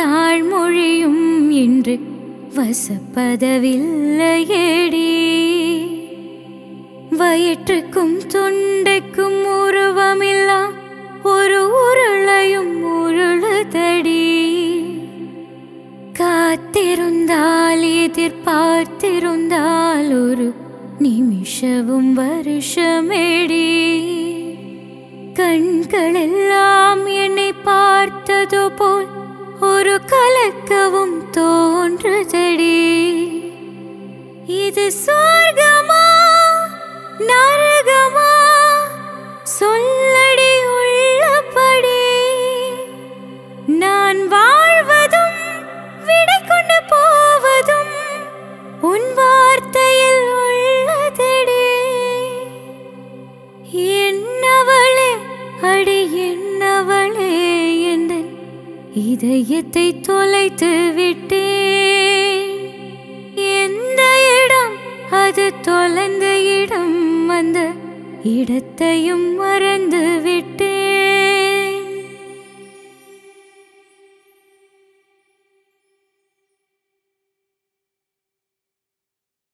தாழ்மொழியும் இன்று வசப்பதவில்லையேடி வயிற்றுக்கும் தொண்டைக்கும் உருவமில்லா ஒரு உருளையும் உருளுதடி காத்திருந்தால் எதிர்பார்த்திருந்தால் ஒரு நிமிஷவும் வருஷமேடி கண்களெல்லாம் என்னை பார்த்தது போல் ஒரு கலக்கவும் தோன்றுதடி இது சொர்க்கமா நரகமா சொல்லடி உள்ளபடி நான் வாழ்வதும் விடை கொண்டு போவதும் உன் வார்த்தையில் உள்ளதடி என்னவளே அடி என்னவளே எந்தன் இதயத்தை தொலைத்து விட்டேன் எந்த இடம் அது தொலைந்த இடம் அந்த இடத்தையும் மறந்து விட்டேன்